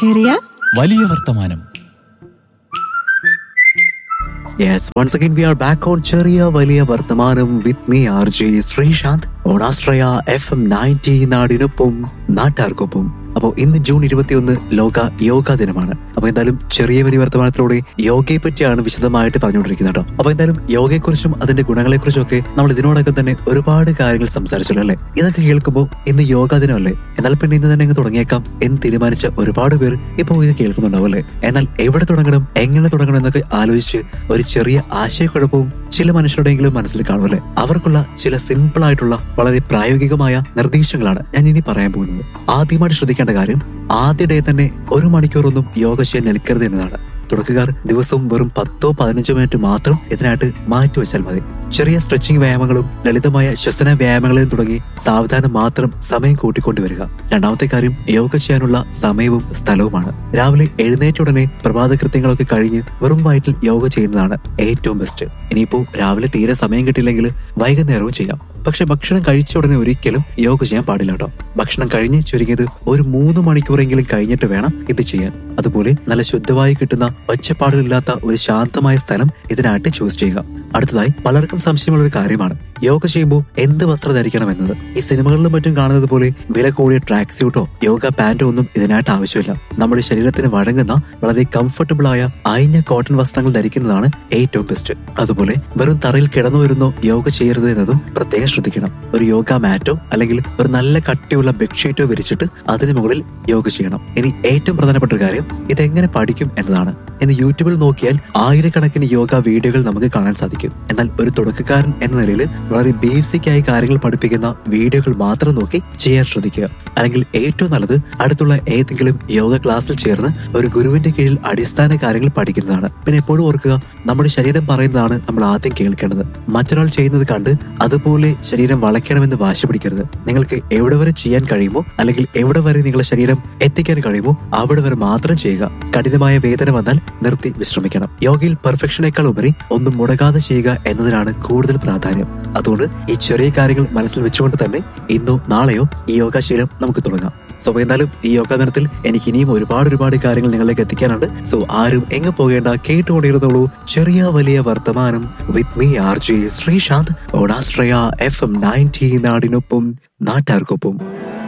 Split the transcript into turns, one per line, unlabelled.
ചെറിയ
വലിയ വർത്തമാനം
Yes, once again we are back on ചെറിയ വലിയ വർത്തമാനം with me R J Sreesanth ഓണാശ്രയ എഫ് എം നയൻറ്റി നാടിനൊപ്പം നാട്ടാർക്കൊപ്പം അപ്പോൾ ഇന്ന് ജൂൺ ഇരുപത്തിയൊന്ന് ലോക യോഗ ദിനമാണ് അപ്പൊ എന്തായാലും ചെറിയ വലിയ വർത്തമാനത്തിലൂടെ യോഗയെ പറ്റിയാണ് വിശദമായിട്ട് പറഞ്ഞുകൊണ്ടിരിക്കുന്നത് കേട്ടോ അപ്പൊ എന്തായാലും യോഗയെക്കുറിച്ചും അതിന്റെ ഗുണങ്ങളെക്കുറിച്ചും ഒക്കെ നമ്മൾ ഇതിനോടൊക്കെ തന്നെ ഒരുപാട് കാര്യങ്ങൾ സംസാരിച്ചല്ലോ അല്ലെ ഇതൊക്കെ കേൾക്കുമ്പോൾ ഇന്ന് യോഗാ ദിനമല്ലേ എന്നാൽ പിന്നെ ഇന്ന് തന്നെ അങ്ങ് തുടങ്ങിയേക്കാം എന്ന് തീരുമാനിച്ച ഒരുപാട് പേർ ഇപ്പോൾ ഇത് കേൾക്കുന്നുണ്ടാവും അല്ലേ എന്നാൽ എവിടെ തുടങ്ങണം എങ്ങനെ തുടങ്ങണം എന്നൊക്കെ ആലോചിച്ച് ഒരു ചെറിയ ആശയക്കുഴപ്പവും ചില മനുഷ്യരുടെയെങ്കിലും മനസ്സിൽ കാണുമല്ലേ അവർക്കുള്ള ചില സിമ്പിൾ ആയിട്ടുള്ള വളരെ പ്രായോഗികമായ നിർദ്ദേശങ്ങളാണ് ഞാൻ ഇനി പറയാൻ പോകുന്നത് ആദ്യമായിട്ട് ശ്രദ്ധിക്കേണ്ട കാര്യം ആദ്യ ഡേ തന്നെ ഒരു മണിക്കൂറൊന്നും യോഗ ചെയ്യാൻ നിൽക്കരുത് എന്നതാണ് തുടക്കക്കാർ ദിവസവും വെറും പത്തോ പതിനഞ്ചോ മിനിറ്റ് മാത്രം ഇതിനായിട്ട് മാറ്റിവെച്ചാൽ മതി ചെറിയ സ്ട്രെച്ചിങ് വ്യായാമങ്ങളും ലളിതമായ ശ്വസന വ്യായാമങ്ങളിലും തുടങ്ങി സാവധാനം മാത്രം സമയം കൂട്ടിക്കൊണ്ടുവരിക രണ്ടാമത്തെ കാര്യം യോഗ ചെയ്യാനുള്ള സമയവും സ്ഥലവുമാണ് രാവിലെ എഴുന്നേറ്റ ഉടനെ പ്രഭാത കൃത്യങ്ങളൊക്കെ കഴിഞ്ഞ് വെറും വയറ്റിൽ യോഗ ചെയ്യുന്നതാണ് ഏറ്റവും ബെസ്റ്റ് ഇനിയിപ്പോ രാവിലെ തീരെ സമയം കിട്ടിയില്ലെങ്കിൽ വൈകുന്നേരവും ചെയ്യാം പക്ഷെ ഭക്ഷണം കഴിച്ച ഉടനെ ഒരിക്കലും യോഗ ചെയ്യാൻ പാടില്ല കേട്ടോ ഭക്ഷണം കഴിഞ്ഞ് ചുരുങ്ങിയത് ഒരു മൂന്ന് മണിക്കൂറെങ്കിലും കഴിഞ്ഞിട്ട് വേണം ഇത് ചെയ്യാൻ അതുപോലെ നല്ല ശുദ്ധമായി കിട്ടുന്ന ഒച്ചപ്പാടുകളില്ലാത്ത ഒരു ശാന്തമായ സ്ഥലം ഇതിനായിട്ട് ചൂസ് ചെയ്യുക അടുത്തതായി പലർക്കും സംശയമുള്ള ഒരു കാര്യമാണ് യോഗ ചെയ്യുമ്പോൾ എന്ത് വസ്ത്രം ധരിക്കണം എന്നത് ഈ സിനിമകളിലും മറ്റും കാണുന്നത് പോലെ വില കൂടിയ ട്രാക്ക് സ്യൂട്ടോ യോഗ പാന്റോ ഒന്നും ഇതിനായിട്ട് ആവശ്യമില്ല നമ്മുടെ ശരീരത്തിന് വഴങ്ങുന്ന വളരെ കംഫർട്ടബിൾ ആയ അയഞ്ഞ കോട്ടൺ വസ്ത്രങ്ങൾ ധരിക്കുന്നതാണ് ഏറ്റവും ബെസ്റ്റ് അതുപോലെ വെറും തറയിൽ കിടന്നു വരുന്നോ യോഗ ചെയ്യരുത് എന്നതും പ്രത്യേകം ശ്രദ്ധിക്കണം ഒരു യോഗ മാറ്റോ അല്ലെങ്കിൽ ഒരു നല്ല കട്ടിയുള്ള ബെഡ്ഷീറ്റോ വിരിച്ചിട്ട് അതിന് മുകളിൽ യോഗ ചെയ്യണം ഇനി ഏറ്റവും പ്രധാനപ്പെട്ട ഒരു കാര്യം ഇതെങ്ങനെ പഠിക്കും എന്നതാണ് ഇന്ന് യൂട്യൂബിൽ നോക്കിയാൽ ആയിരക്കണക്കിന് യോഗ വീഡിയോകൾ നമുക്ക് കാണാൻ സാധിക്കും എന്നാൽ ഒരു തുടക്കക്കാരൻ എന്ന നിലയിൽ വളരെ ബേസിക് ആയി കാര്യങ്ങൾ പഠിപ്പിക്കുന്ന വീഡിയോകൾ മാത്രം നോക്കി ചെയ്യാൻ ശ്രദ്ധിക്കുക അല്ലെങ്കിൽ ഏറ്റവും നല്ലത് അടുത്തുള്ള ഏതെങ്കിലും യോഗ ക്ലാസ്സിൽ ചേർന്ന് ഒരു ഗുരുവിന്റെ കീഴിൽ അടിസ്ഥാന കാര്യങ്ങൾ പഠിക്കുന്നതാണ് പിന്നെ എപ്പോഴും ഓർക്കുക നമ്മുടെ ശരീരം പറയുന്നതാണ് നമ്മൾ ആദ്യം കേൾക്കേണ്ടത് മറ്റൊരാൾ ചെയ്യുന്നത് കണ്ട് അതുപോലെ ശരീരം വളയ്ക്കണമെന്ന് വാശി പിടിക്കരുത് നിങ്ങൾക്ക് എവിടെ വരെ ചെയ്യാൻ കഴിയുമോ അല്ലെങ്കിൽ എവിടെ വരെ നിങ്ങളുടെ ശരീരം എത്തിക്കാൻ കഴിയുമോ അവിടെ വരെ മാത്രം ചെയ്യുക കഠിനമായ വേദന വന്നാൽ നിർത്തി വിശ്രമിക്കണം യോഗയിൽ പെർഫെക്ഷനേക്കാൾ ഉപരി ഒന്നും മുടങ്ങാതെ ചെയ്യുക എന്നതിനാണ് കൂടുതൽ പ്രാധാന്യം അതുകൊണ്ട് ഈ ചെറിയ കാര്യങ്ങൾ മനസ്സിൽ വെച്ചുകൊണ്ട് തന്നെ ഇന്നോ നാളെയോ ഈ യോഗാശീലം നമുക്ക് തുടങ്ങാം സോ എന്തായാലും ഈ യോഗ ദിനത്തിൽ എനിക്ക് ഇനിയും ഒരുപാട് ഒരുപാട് കാര്യങ്ങൾ നിങ്ങളിലേക്ക് എത്തിക്കാനുണ്ട് സോ ആരും എങ്ങ് പോകേണ്ട കേട്ടുകൊണ്ടിരുന്നുള്ളൂ ചെറിയ വലിയ വർത്തമാനം with me R J Sreesanth ഓണാശ്രയ എഫ് എം നയൻറ്റി നാടിനൊപ്പം നാട്ടാർക്കൊപ്പം